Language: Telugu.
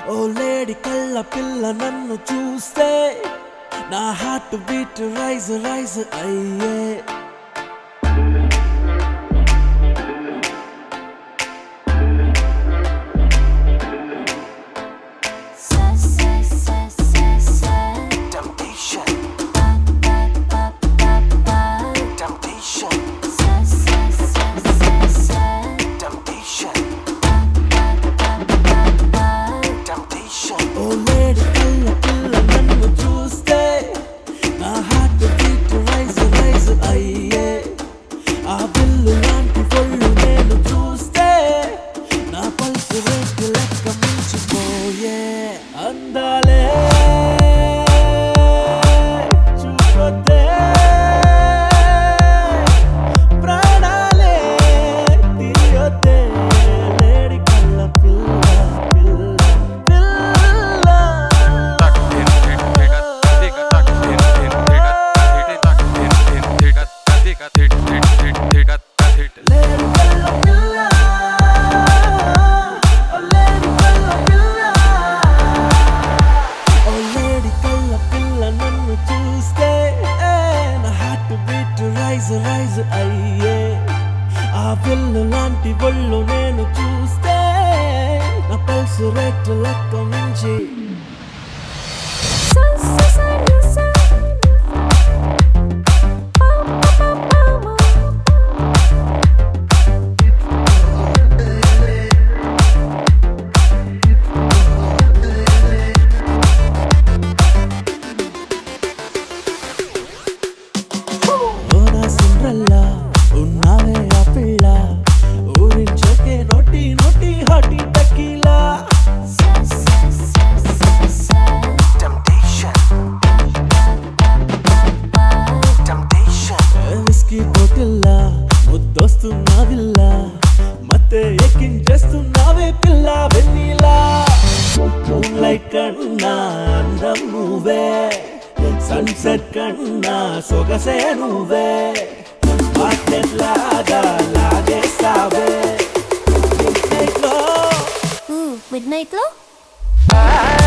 ఓ లేడి కళ్ళ పిల్ల నన్ను చూస్తే నా హార్ట్ బీట్ రైజ్ రైజ్ అయ్యే Temptation, temptation, temptation, temptation. Oh lady కళ్ళ పిల్ల నన్ను చూస్తే నా హార్ట్ బీట్ రైజ్ రైజ్ అయ్యే ఆ బిల్లు లాంటి ఒళ్ళు నేను చూస్తే నా పల్స్ రేట్ లెక్క మించిపోయే అందాలే చూపొద్దే ప్రాణాలే తీయొద్దే లేడి కళ్ళ పిల్ల పిల్ల పిల్ల లేడి కళ్ళ పిల్ల ఓ లేడి కళ్ళ పిల్ల ఓ లేడి కళ్ళ పిల్ల నన్ను చూస్తే ఏ, నా హార్ట్ బీట్ రైజ్ రైజ్ అయ్యే ఆ పిల్లు లాంటి ఒళ్ళు నేను చూస్తే నా పల్స్ రేట్ లెక్క మించి ఓ నా సిండ్రల్లా ఉన్నావే ఆ పిల్ల ఊరించకే naughty naughty hottie tequila Temptation, temptation, whisky బాటిల్లా ముద్దొస్తున్నావిల్లా మతే ఎక్కించేస్తున్నావే పిల్ల వెన్నీలా లైట్ కన్నా అందం నువ్వే సన్సెట్ కన్నా సొగసే నువ్వే మార్కెట్ లాగా లాగేస్తావే మిడ్ నైట్ లో ah,